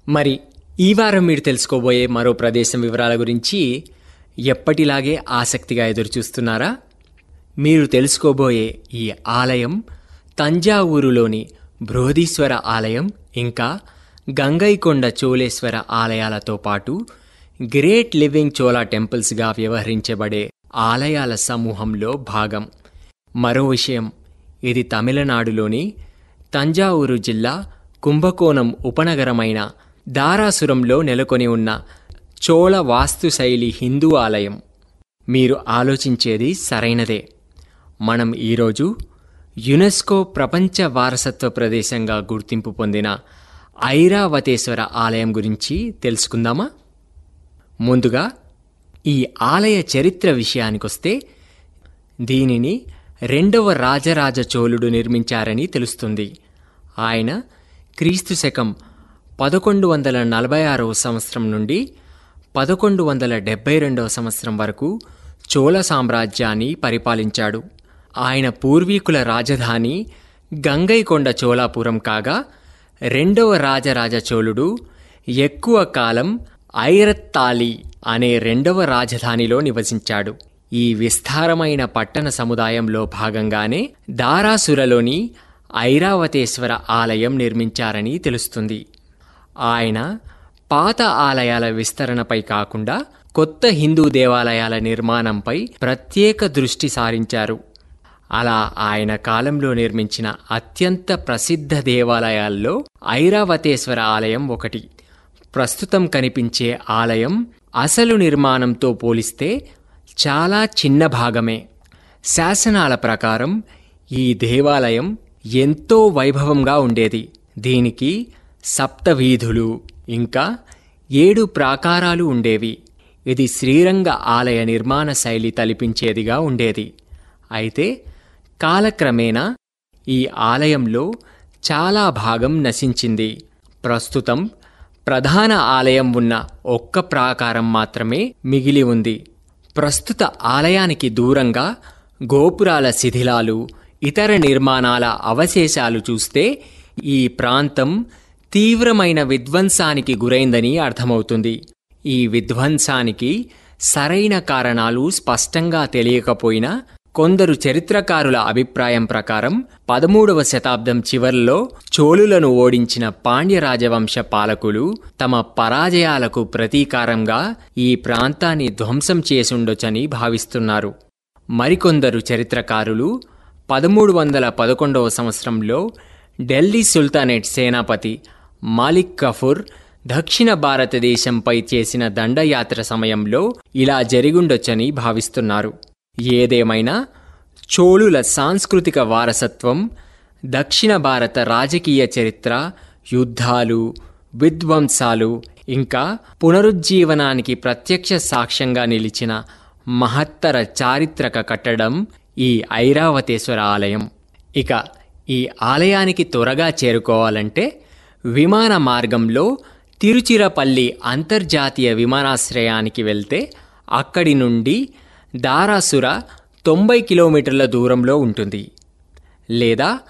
మరి ఈ వారం మీరు తెలుసుకోబోయే మరో ప్రదేశం వివరాల గురించి ఎప్పటిలాగే ఆసక్తిగా ఎదురుచూస్తున్నారా మీరు తెలుసుకోబోయే ఈ ఆలయం తంజావూరులోని బృహదీశ్వర ఆలయం ఇంకా గంగైకొండ చోళేశ్వర ఆలయాలతో పాటు గ్రేట్ లివింగ్ చోళా టెంపుల్స్గా వ్యవహరించబడే ఆలయాల సమూహంలో భాగం మరో విషయం ఇది తమిళనాడులోని తంజావూరు జిల్లా కుంభకోణం ఉపనగరమైన దారాసురంలో నెలకొని ఉన్న చోళ వాస్తుశైలి హిందూ ఆలయం మీరు ఆలోచించేది సరైనదే మనం ఈరోజు యునెస్కో ప్రపంచ వారసత్వ ప్రదేశంగా గుర్తింపు పొందిన ఐరావతేశ్వర ఆలయం గురించి తెలుసుకుందామా ముందుగా ఈ ఆలయ చరిత్ర విషయానికొస్తే దీనిని రెండవ రాజరాజ చోళుడు నిర్మించారని తెలుస్తుంది ఆయన క్రీస్తు శకం పదకొండు వందల నలభై ఆరవ సంవత్సరం నుండి పదకొండు వందల డెబ్బై రెండవ సంవత్సరం వరకు చోళ సామ్రాజ్యాన్ని పరిపాలించాడు ఆయన పూర్వీకుల రాజధాని గంగైకొండ చోళాపురం కాగా రెండవ రాజరాజ చోళుడు ఎక్కువ కాలం ఐరత్తాలి అనే రెండవ రాజధానిలో నివసించాడు ఈ విస్తారమైన పట్టణ సముదాయంలో భాగంగానే దారాసురలోని ఐరావతేశ్వర ఆలయం నిర్మించారని తెలుస్తుంది ఆయన పాత ఆలయాల విస్తరణపై కాకుండా కొత్త హిందూ దేవాలయాల నిర్మాణంపై ప్రత్యేక దృష్టి సారించారు అలా ఆయన కాలంలో నిర్మించిన అత్యంత ప్రసిద్ధ దేవాలయాల్లో ఐరావతేశ్వర ఆలయం ఒకటి ప్రస్తుతం కనిపించే ఆలయం అసలు నిర్మాణంతో పోలిస్తే చాలా చిన్న భాగమే శాసనాల ప్రకారం ఈ దేవాలయం ఎంతో వైభవంగా ఉండేది దీనికి సప్తవీధులు ఇంకా ఏడు ప్రాకారాలు ఉండేవి ఇది శ్రీరంగ ఆలయ నిర్మాణ శైలి తలిపించేదిగా ఉండేది అయితే కాలక్రమేణా ఈ ఆలయంలో చాలా భాగం నశించింది ప్రస్తుతం ప్రధాన ఆలయం ఉన్న ఒక్క ప్రాకారం మాత్రమే మిగిలి ఉంది ప్రస్తుత ఆలయానికి దూరంగా గోపురాల శిథిలాలు ఇతర నిర్మాణాల అవశేషాలు చూస్తే ఈ ప్రాంతం తీవ్రమైన విధ్వంసానికి గురైందని అర్థమవుతుంది ఈ విధ్వంసానికి సరైన కారణాలు స్పష్టంగా తెలియకపోయినా కొందరు చరిత్రకారుల అభిప్రాయం ప్రకారం పదమూడవ శతాబ్దం చివర్లో చోళులను ఓడించిన పాండ్య రాజవంశ పాలకులు తమ పరాజయాలకు ప్రతీకారంగా ఈ ప్రాంతాన్ని ధ్వంసం చేసుండొచ్చని భావిస్తున్నారు మరికొందరు చరిత్రకారులు పదమూడు వందల పదకొండవ సంవత్సరంలో ఢిల్లీ సుల్తానేట్ సేనాపతి మాలిక్ కఫూర్ దక్షిణ భారతదేశంపై చేసిన దండయాత్ర సమయంలో ఇలా జరిగుండొచ్చని భావిస్తున్నారు ఏదేమైనా చోళుల సాంస్కృతిక వారసత్వం దక్షిణ భారత రాజకీయ చరిత్ర యుద్ధాలు విధ్వంసాలు ఇంకా పునరుజ్జీవనానికి ప్రత్యక్ష సాక్ష్యంగా నిలిచిన మహత్తర చారిత్రక కట్టడం ఈ ఐరావతేశ్వర ఆలయం ఇక ఈ ఆలయానికి త్వరగా చేరుకోవాలంటే విమాన మార్గంలో తిరుచిరపల్లి అంతర్జాతీయ విమానాశ్రయానికి వెళ్తే అక్కడి నుండి దారాసుర తొంభై కిలోమీటర్ల దూరంలో ఉంటుంది లేదా